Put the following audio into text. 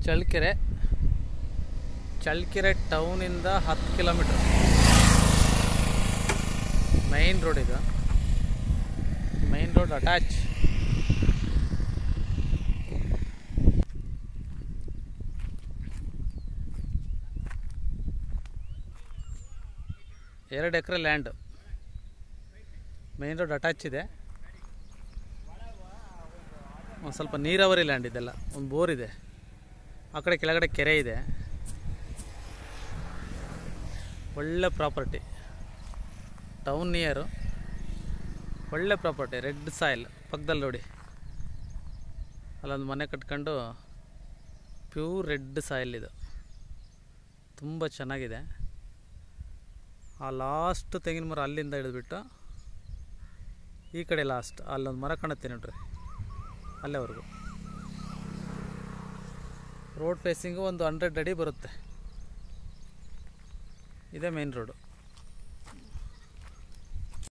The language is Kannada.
ಚಳ್ಳಕೆರೆ ಚಳ್ಳಕೆರೆ ಟೌನಿಂದ ಹತ್ತು ಕಿಲೋಮೀಟ್ರ್ ಮೈನ್ ರೋಡ್ ಇದು ಮೈನ್ ರೋಡ್ ಅಟ್ಯಾಚ್ ಎರಡು ಎಕರೆ ಲ್ಯಾಂಡ್ ಮೈನ್ ರೋಡ್ ಅಟ್ಯಾಚ್ ಇದೆ ಒಂದು ಸ್ವಲ್ಪ ನೀರಾವರಿ ಲ್ಯಾಂಡ್ ಇದೆಲ್ಲ ಒಂದು ಬೋರ್ ಇದೆ ಆ ಕಡೆ ಕೆಳಗಡೆ ಕೆರೆ ಇದೆ ಒಳ್ಳೆ ಪ್ರಾಪರ್ಟಿ ಟೌನ್ ನಿಯರು ಒಳ್ಳೆ ಪ್ರಾಪರ್ಟಿ ರೆಡ್ ಸಾಯಿಲ್ ಪಕ್ಕದಲ್ಲಿ ನೋಡಿ ಅಲ್ಲೊಂದು ಮನೆ ಕಟ್ಕೊಂಡು ಪ್ಯೂರ್ ರೆಡ್ ಸಾಯಿಲ್ ಇದು ತುಂಬ ಚೆನ್ನಾಗಿದೆ ಆ ಲಾಸ್ಟ್ ತೆಂಗಿನ ಮರ ಅಲ್ಲಿಂದ ಹಿಡಿದ್ಬಿಟ್ಟು ಈ ಕಡೆ ಲಾಸ್ಟ್ ಅಲ್ಲೊಂದು ಮರ ಕಾಣುತ್ತೆ ನೋಡ್ರಿ ಅಲ್ಲೇವರೆಗೂ ರೋಡ್ ಫೇಸಿಂಗು ಒಂದು ಹಂಡ್ರೆಡ್ ಅಡಿ ಬರುತ್ತೆ ಇದೇ ಮೇನ್ ರೋಡು